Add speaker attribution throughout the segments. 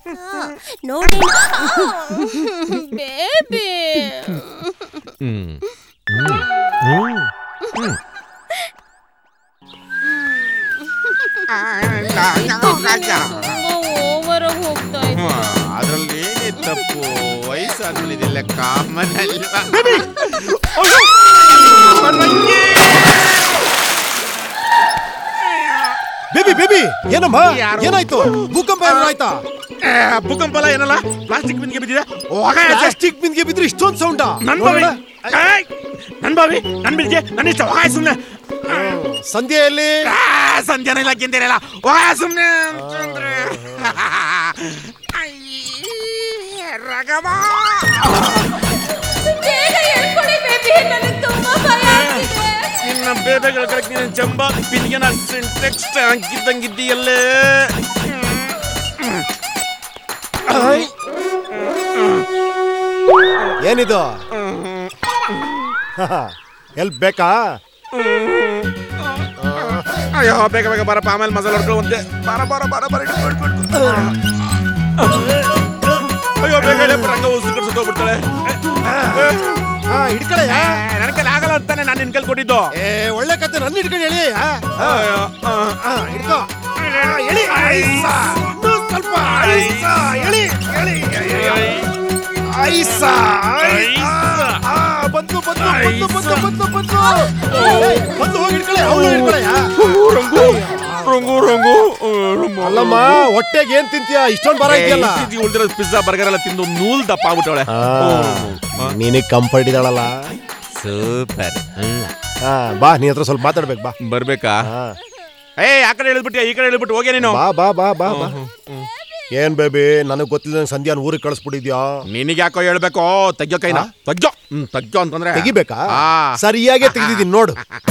Speaker 1: ನೋಡಿ ಬೇಬಿ
Speaker 2: ಹ್ಮ್ ಹ್ಮ್ ಹ್ಮ್
Speaker 1: ಓವರ್ ಹೋಗ್ತಾ ಇದೆ
Speaker 3: ಅದ್ರಲ್ಲಿ ಏನೇ ತಪ್ಪು ವಯಸ್ಸಾದ್ಮೇಲೆ ಇದೆಲ್ಲ ಕಾಮನ್ ಅಲ್ವಾ
Speaker 4: ಬೇಬಿ ಬೇಬಿ ಏನಮ್ಮ
Speaker 3: ಯಾರು?
Speaker 4: ಏನಾಯ್ತು ಭೂಕಂಪ ಏನಾದ್ರು ಆಯ್ತಾ
Speaker 3: ಏ, ಭೂಕಂಪ ಅಲ್ಲ ಏನಲ್ಲ ಪ್ಲಾಸ್ಟಿಕ್ ಬಿಂದಿಗೆ ಬಿದ್ದಿದೆ ಹೋಗ ಆಚೆ.
Speaker 4: ಪ್ಲಾಸ್ಟಿಕ್ ಬಿಂದಿಗೆ ಬಿದ್ರೆ ಇಷ್ಟೊಂದು ಸೌಂಡಾ
Speaker 3: ನನ್ ಬಾವಿ ಏಯ್! ನನ್ ಬಾವಿ ನನ್ ಬಿದ್ದಿಗೆ ನನ್ನ ಇಷ್ಟ ಹೋಗ ಸುಮ್ನೆ
Speaker 4: ಸಂಧ್ಯೆಯಲ್ಲಿ
Speaker 3: ಆ, ಸಂಧ್ಯಾನ ಇಲ್ಲ ಗಿಂದಿರಲ್ಲ ಹೋಗ ಸುಮ್ನೆ ಅಂತಂದ್ರೆ ಅಯ್ಯ, ರಗವ
Speaker 1: ಬೇಗ ಹೇಳ್ಕೊಡಿ ಬೇಬಿ ನನಗೆ ತುಂಬಾ ಭಯ ಆಗ್ತಿದೆ
Speaker 3: ನಿನ್ನ ಬೇಬೆಗಳ ಕಡೆಗೆ ನೀನು ಜಂಬ ಬಿಂದಿಗೆನ ಸಿಂಟೆಕ್ಸ್ ಹಾಕಿದ್ದಂಗಿದ್ದೀಯಲ್ಲೇ
Speaker 4: ಏನಿದು ಹೆಲ್ಪ್ ಬೇಕಾ
Speaker 3: ಅಯ್ಯೋ ಬೇಗ ಬೇಗ ಬರಪ್ಪ ಆಮೇಲೆ ಮಸಾಲ ಹೊಡ್ಕೊಳ್ಳೋ ಒಂದೇ ಬಾರ ಬಾರ ಬಾರ ಬಾರ ಇಟ್ಕೊ, ಇಟ್ಕೊ, ಇಟ್ಕೊ. ಅಯ್ಯೋ ಬೇಗ ಹೇಳಿ ರಂಗ ಉಸಿರು ಕಟ್ಸೋದು ಹೋಗ್ಬಿಡ್ತಾಳೆ
Speaker 4: ಹಾ ಹಿಡ್ಕಳೆಯ
Speaker 3: ನನ್ನ ಕೈಲಿ ಆಗಲ್ಲ ಅಂತಾನೆ ನಾನು ನಿನ್ ಕೈಲಿ ಕೊಟ್ಟಿದ್ದು
Speaker 4: ಏ ಒಳ್ಳೆ ಕತೆ ನನ್ನ ಹಿಡ್ಕೊಂಡು ಹೇಳಿ ಆ, ಆ,
Speaker 3: ಅಯ್ಯೋ, ಆ.
Speaker 4: ಆ, ಹಿಡ್ಕೋ ಆ, ಎಳಿ ಐಸ. ಇನ್ನೂ ಸ್ವಲ್ಪ ಐಸ. ಎಳಿ ಎಳಿ ಐಸ ಐಸ. ಆ, ಬಂತು ಬಂತು ಬಂತು ಬಂತು ಬಂತು ಬಂತು ಏಯ್, ಬಂತು ಹೋಗಿ ಹಿಡ್ಕಳೆ ಅವಳು ಹಿಡ್ಕಳೆಯ
Speaker 3: ರಂಗು ರಂಗು ರಂಗು ರಂಗು.
Speaker 4: ಅಲ್ಲಮ್ಮ ಹೊಟ್ಟೆಗೆ ಏನ್ ತಿಂತೀಯ ಇಷ್ಟೊಂದು ಬರ ಇದೆಯಲ್ಲ
Speaker 3: ಏ, ಇತ್ತೀಚೆಗೆ ಉಳ್ದಿರೋ ಪಿಜ್ಜಾ ಬರ್ಗರ್ ಎಲ್ಲ ತಿಂದು ನೂಲ್ ದಪ್ಪ ಆಗ್ಬಿಟ್ಟವಳೆ
Speaker 4: ನೀನಿಗೆ ಕಂಫರ್ಟ್ ಇದ್ದಾಳಲ್ಲ
Speaker 3: ಸೂಪರ್
Speaker 4: ಹಾ ಬಾ ನೀ ಹತ್ರ ಸ್ವಲ್ಪ ಮಾತಾಡ್ಬೇಕು ಬಾ
Speaker 3: ಬರ್ಬೇಕಾ
Speaker 4: ಹಾ.
Speaker 3: ಏ ಆ ಕಡೆ ಹೇಳ್ಬಿಟ್ಟು ಈ ಕಡೆ ಹೇಳ್ಬಿಟ್ಟು ಹೋಗ್ಯ ನೀನು
Speaker 4: ಬಾ ಬಾ ಬಾ ಬಾ ಬಾ ಏನ್ ಬೇಬಿ ನನಗ್ ಗೊತ್ತಿಲ್ಲ ಸಂಧ್ಯಾನ್ ಊರಿಗೆ ಕಳಿಸ್ಬಿಟ್ಟಿದ್ಯಾ
Speaker 3: ನಿನಗೆ ಯಾಕೋ ಹೇಳ್ಬೇಕು ತೆಗ್ಯೋ ಕೈನ ತೆಗ್ಯೋ ಹ್ಮ್ ತೆಗ್ಯೋ ಅಂತಂದ್ರೆ
Speaker 4: ತೆಗಿಬೇಕಾ
Speaker 3: ಆ.
Speaker 4: ಸರಿಯಾಗಿ ತೆಗ್ದಿದ್ದೀನಿ ನೋಡು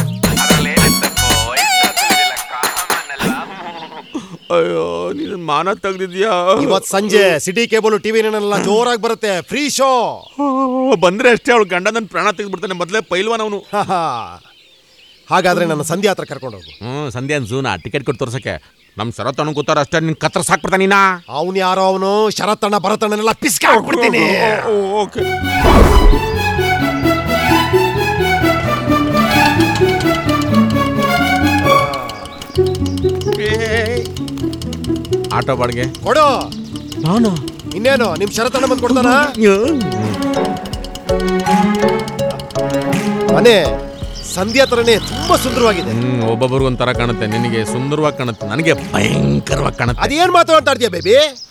Speaker 3: ಅಯ್ಯೋ ನೀನು ಮಾನ ತೆಗ್ದಿದ್ಯಾ
Speaker 4: ಇವತ್ ಸಂಜೆ ಸಿಟಿ ಕೇಬಲ್ ಟಿವಿ ನೆಲ್ಲ ಜೋರಾಗಿ ಬರುತ್ತೆ ಫ್ರೀ ಶೋ
Speaker 3: ಬಂದ್ರೆ ಅಷ್ಟೇ ಅವಳು ಗಂಡ ನನ್ನ ಪ್ರಾಣ ತೆಗೆದ್ಬಿಡ್ತಾನೆ ಮೊದಲೇ ಪೈಲ್ವಾನ್ ಅವನು
Speaker 4: ಹಾಗಾದ್ರೆ ನನ್ನ ಸಂಧ್ಯಾ ಹತ್ರ ಕರ್ಕೊಂಡು ಹೋಗು
Speaker 3: ಹ್ಮ್ ಸಂಧ್ಯಾನ್ ಝೂನ ಟಿಕೆಟ್ ಕೊಟ್ಟು ತೋರ್ಸಕ್ಕೆ ನಮ್ ಶರತ್ ಗೊತ್ತಾರ ಅಷ್ಟೇ ನಿನ್ ಕತ್ರ ಸಾಕ್ಬಿಡ್ತಾನ ನೀನಾ
Speaker 4: ಅವನು ಯಾರೋ ಅವನು ಶರತ್ತಣ್ಣ ಭರತಣ್ಣನೆಲ್ಲ ಪಿಸ್ಕ ಹಾಕ್ಬಿಡ್ತೀನಿ
Speaker 3: ಓಕೆ ಆಟೋ ಬಾಡಿಗೆ
Speaker 4: ಕೊಡು
Speaker 3: ನಾನು
Speaker 4: ಇನ್ನೇನು ನಿಮ್ ಶರತ್ತಣ್ಣ ಬಂದ್ ಕೊಡ್ತಾನ ಮನೆ ಸಂಧ್ಯಾ ಹತ್ರನೇ ತುಂಬಾ ಸುಂದರವಾಗಿದೆ
Speaker 3: ಹ್ಮ್ ಒಬ್ಬೊಬ್ರಿಗೆ ಒಂಥರ ಕಾಣುತ್ತೆ ನಿನಗೆ ಸುಂದರವಾಗಿ ಕಾಣುತ್ತೆ ನನಗೆ ಭಯಂಕರವಾಗಿ ಕಾಣುತ್ತೆ
Speaker 4: ಅದೇನ್ ಮಾತು ಮಾತಾಡ್ತೀಯ ಬೇಬಿ